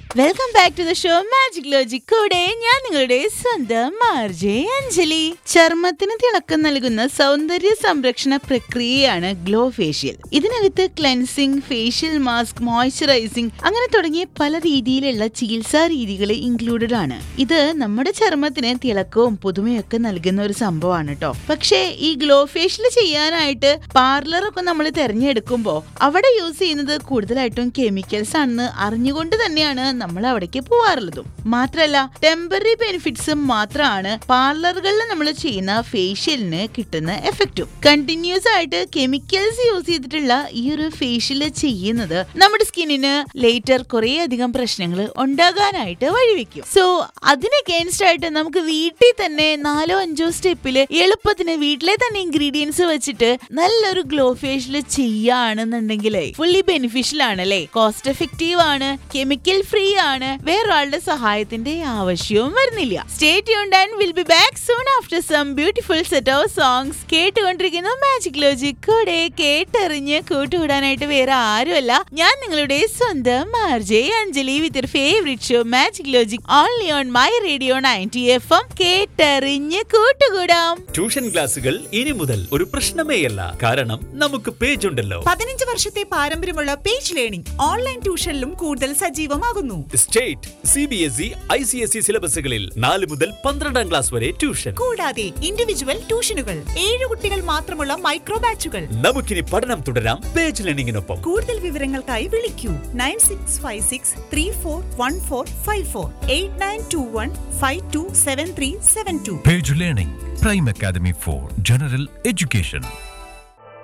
Welcome back to the show magic logic കൂടെ ഞാൻ നിങ്ങളുടെ സ്വന്തം മാർജെ അഞ്ജലി ചർമ്മത്തിന് തിളക്കം നൽകുന്ന സൗന്ദര്യ സംരക്ഷണ പ്രക്രിയയാണ് ഗ്ലോ ഫേഷ്യൽ ഇതിനകത്ത് ക്ലെൻസിംഗ് ഫേഷ്യൽ മാസ്ക് മോയ്സ്ചറൈസിംഗ് അങ്ങനെ തുടങ്ങിയ പല രീതിയിലുള്ള ചികിത്സാ രീതികൾ ഇൻക്ലൂഡഡ് ആണ് ഇത് നമ്മുടെ ചർമ്മത്തിന് തിളക്കവും പുതുമയൊക്കെ നൽകുന്ന ഒരു സംഭവമാണ് കേട്ടോ പക്ഷേ ഈ ഗ്ലോ ഫേഷ്യൽ ചെയ്യാനായിട്ട് പാർലർ ഒക്കെ നമ്മൾ തിരഞ്ഞെടുക്കുമ്പോൾ അവിടെ യൂസ് ചെയ്യുന്നത് കൂടുതലായിട്ടും കെമിക്കൽസ് ആണെന്ന് അറിഞ്ഞുകൊണ്ട് തന്നെയാണ് നമ്മൾ അവിടേക്ക് പോവാറുള്ളതും മാത്രല്ല ടെമ്പററി ബെനിഫിറ്റ്സ് മാത്രമാണ് പാർലറുകളിൽ നമ്മൾ ചെയ്യുന്ന ഫേഷ്യലിന് കിട്ടുന്ന എഫക്റ്റും കണ്ടിന്യൂസ് ആയിട്ട് കെമിക്കൽസ് യൂസ് ചെയ്തിട്ടുള്ള ഈ ഒരു ഫേഷ്യൽ ചെയ്യുന്നത് നമ്മുടെ സ്കിന്നിന് ലേറ്റർ കുറേ അധികം പ്രശ്നങ്ങൾ ഉണ്ടാകാനായിട്ട് വഴിവെക്കും സോ അതിന് അഗേൻസ്റ്റ് ആയിട്ട് നമുക്ക് വീട്ടിൽ തന്നെ നാലോ അഞ്ചോ സ്റ്റെപ്പില് എളുപ്പത്തിന് വീട്ടിലെ തന്നെ ഇൻഗ്രീഡിയൻസ് വെച്ചിട്ട് നല്ലൊരു ഗ്ലോ ഫേഷ്യൽ ചെയ്യുകയാണെന്നുണ്ടെങ്കിൽ ഫുള്ളി ബെനിഫിഷ്യൽ ആണ് അല്ലേ കോസ്റ്റ് എഫക്റ്റീവ് ആണ് കെമിക്കൽ ഫ്രീ ആണ് വേറൊരാളുടെ സഹായത്തിന്റെ ആവശ്യവും വരുന്നില്ല stay tuned and will be back soon after some beautiful set of songs കേട്ടുകൊണ്ടിരിക്കുന്ന മാജിക് ലോജിക് കൂടെ കേട്ടറിഞ്ഞ് കൂട്ടുകൂടാനായിട്ട് വേറെ ആരുമല്ല ഞാൻ നിങ്ങളുടെ സ്വന്തം RJ Anjali with favourite show magic logic only on my radio ninety F M കേട്ടറിഞ്ഞ് കൂട്ടുകൂടാം ട്യൂഷൻ ക്ലാസുകൾ ഇനി മുതൽ ഒരു പ്രശ്നമേയല്ല കാരണം നമുക്ക് പേജ് ഉണ്ടല്ലോ പതിനഞ്ച് വർഷത്തെ പാരമ്പര്യമുള്ള പേജ് ലേണിംഗ് ഓൺലൈൻ ട്യൂഷനിലും കൂടുതൽ സജീവമാകുന്നു state C B S E I C S E സിലബസുകളിൽ നാല് മുതൽ പന്ത്രണ്ടാം ക്ലാസ് വരെ ട്യൂഷൻ കൂടാതെ ഇൻഡിവിജ്വൽ ട്യൂഷനുകൾ ഏഴ് കുട്ടികൾ മാത്രമുള്ള മൈക്രോ ബാച്ചുകൾ നമുക്കിനി പഠനം തുടരാം പേജ് ലേണിംഗിനൊപ്പം കൂടുതൽ വിവരങ്ങൾക്കായി വിളിക്കൂ nine six five six three four one four five four eight nine two one five two seven three seven two Page Learning, Prime Academy for General Education.